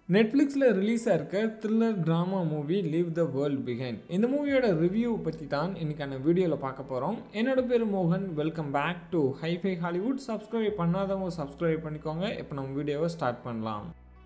நெட்ஃப்ளிக்ஸில் ரிலீஸ் ஆயிருக்க thriller drama movie leave the world behind இந்த மூவியோட ரிவ்யூ பற்றி தான் இன்னைக்கான வீடியோவில் பார்க்க போகிறோம் என்னோட பேர் மோகன் welcome back to hifi Hollywood subscribe பண்ணாதவங்க சப்ஸ்கிரைப் பண்ணிக்கோங்க இப்போ நம்ம வீடியோவை ஸ்டார்ட் பண்ணலாம்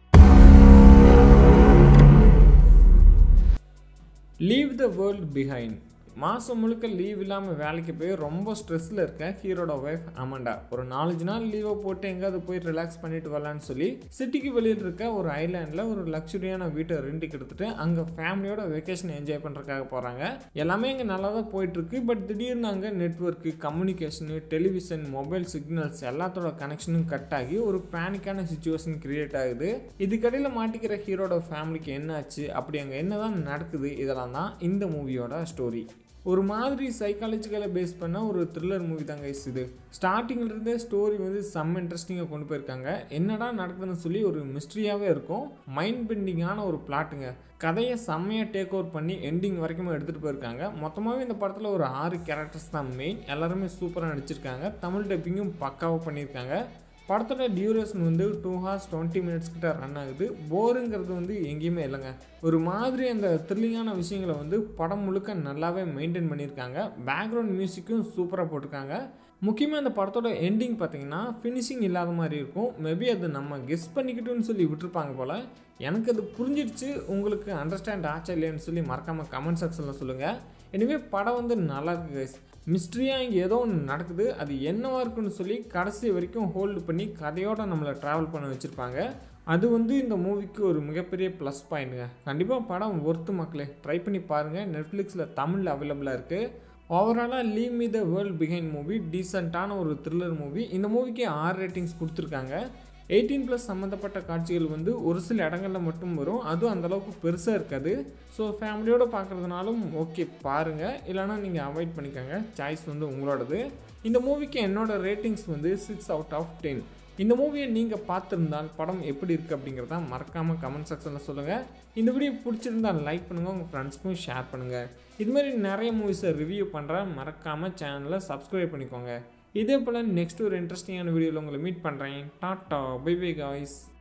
லீவ் த வேர்ல்ட் பிஹைண்ட் மாதம் முழுக்க லீவ் இல்லாமல் வேலைக்கு போய் ரொம்ப ஸ்ட்ரெஸ்ஸில் இருக்க ஹீரோட ஒய்ஃப் அமண்டா ஒரு நாலஞ்சு நாள் லீவை போட்டு எங்கேயாவது போய் ரிலாக்ஸ் பண்ணிட்டு வரலான்னு சொல்லி சிட்டிக்கு வெளியில் இருக்க ஒரு ஐலாண்டில் ஒரு லக்ஸுரியான வீட்டை ரெண்டுக்கு எடுத்துட்டு அங்கே ஃபேமிலியோட வெக்கேஷன் என்ஜாய் பண்ணுறதுக்காக போகிறாங்க எல்லாமே இங்கே நல்லா தான் போயிட்டுருக்கு பட் திடீர்னு அங்கே network communication television mobile signals எல்லாத்தோட கனெக்ஷனும் கட் ஆகி ஒரு பேனிக்கான சுச்சுவேஷன் கிரியேட் ஆகுது இதுக்கடையில் மாட்டிக்கிற ஹீரோட ஃபேமிலிக்கு என்ன ஆச்சு அப்படி அங்கே என்னதான் நடக்குது இதெல்லாம் தான் இந்த மூவியோட ஸ்டோரி ஒரு மாதிரி சைக்காலஜிக்கலை பேஸ் பண்ண ஒரு த்ரில்லர் மூவி தாங்க guys இது ஸ்டார்டிங்லேருந்தே ஸ்டோரி வந்து செம்ம இன்ட்ரெஸ்டிங்காக கொண்டு போயிருக்காங்க என்னடா நடக்குதுன்னு சொல்லி ஒரு மிஸ்ட்ரியாகவே இருக்கும் மைண்ட் பெண்டிங்கான ஒரு பிளாட்டுங்க கதையை செம்மையாக டேக் ஓவர் பண்ணி எண்டிங் வரைக்கும் எடுத்துகிட்டு போயிருக்காங்க மொத்தமாகவே இந்த படத்தில் ஒரு ஆறு கேரக்டர்ஸ் தான் மெயின் எல்லாருமே சூப்பராக நடிச்சிருக்காங்க தமிழ் டப்பிங்கும் பக்காவாக பண்ணியிருக்காங்க படத்தோட டியூரேஷன் வந்து டூ ஹார்ஸ் டுவெண்ட்டி மினிட்ஸ் கிட்ட ரன் ஆகுது போருங்கிறது வந்து எங்கேயுமே இல்லைங்க ஒரு மாதிரி அந்த த்ரில்லிங்கான விஷயங்களை வந்து படம் முழுக்க நல்லாவே மெயின்டைன் பண்ணியிருக்காங்க பேக்ரவுண்ட் மியூசிக்கும் சூப்பராக போட்டிருக்காங்க முக்கியமாக அந்த படத்தோட எண்டிங் பார்த்தீங்கன்னா ஃபினிஷிங் இல்லாத மாதிரி இருக்கும் மேபி அது நம்ம கெஸ் பண்ணிக்கிட்டோன்னு சொல்லி விட்டுருப்பாங்க போல் எனக்கு அது புரிஞ்சிடுச்சு உங்களுக்கு அண்டர்ஸ்டாண்ட் ஆச்சா இல்லையான்னு சொல்லி மறக்காமல் கமெண்ட் செக்ஷனில் சொல்லுங்கள் எனவே படம் வந்து நல்லா இருக்கு கைஸ் மிஸ்ட்ரியாக இங்கே ஏதோ ஒன்று நடக்குது அது என்னவா இருக்குன்னு சொல்லி கடைசி வரைக்கும் ஹோல்டு பண்ணி கதையோடு நம்மளை ட்ராவல் பண்ண வச்சுருப்பாங்க அது வந்து இந்த மூவிக்கு ஒரு மிகப்பெரிய ப்ளஸ் பாயிண்ட்டுங்க கண்டிப்பாக படம் ஒர்த்து மக்களே ட்ரை பண்ணி பாருங்கள் நெட்ஃப்ளிக்ஸில் தமிழில் அவைலபிளாக இருக்குது ஓவராலாக leave me the world behind movie டீசெண்டான ஒரு த்ரில்லர் மூவி இந்த மூவிக்கு ஆர் ரேட்டிங்ஸ் கொடுத்துருக்காங்க எயிட்டீன் ப்ளஸ் சம்மந்தப்பட்ட காட்சிகள் வந்து ஒரு சில இடங்களில் மட்டும் வரும் அதுவும் அந்தளவுக்கு பெருசாக இருக்காது ஸோ ஃபேமிலியோடு பார்க்குறதுனாலும் ஓகே பாருங்கள் இல்லைனா நீங்கள் அவாய்ட் பண்ணிக்கோங்க சாய்ஸ் வந்து உங்களோடது இந்த மூவிக்கு என்னோட ரேட்டிங்ஸ் வந்து சிக்ஸ் அவுட் ஆஃப் டென் இந்த மூவியை நீங்கள் பார்த்துருந்தால் படம் எப்படி இருக்குது அப்படிங்கிறத மறக்காமல் கமெண்ட் செக்ஷனில் சொல்லுங்கள் இந்த வீடியோ பிடிச்சிருந்தால் லைக் பண்ணுங்கள் உங்கள் ஃப்ரெண்ட்ஸ்க்கும் ஷேர் பண்ணுங்கள் இதுமாரி நிறைய மூவிஸை ரிவ்யூ பண்ணுறேன் மறக்காமல் சேனலை சப்ஸ்கிரைப் பண்ணிக்கோங்க இதே போல் நெக்ஸ்ட் ஒரு இன்ட்ரெஸ்டிங்கான வீடியோவில் உங்களை மீட் பண்ணுறேன் டாட்டா பை பை காய்ஸ்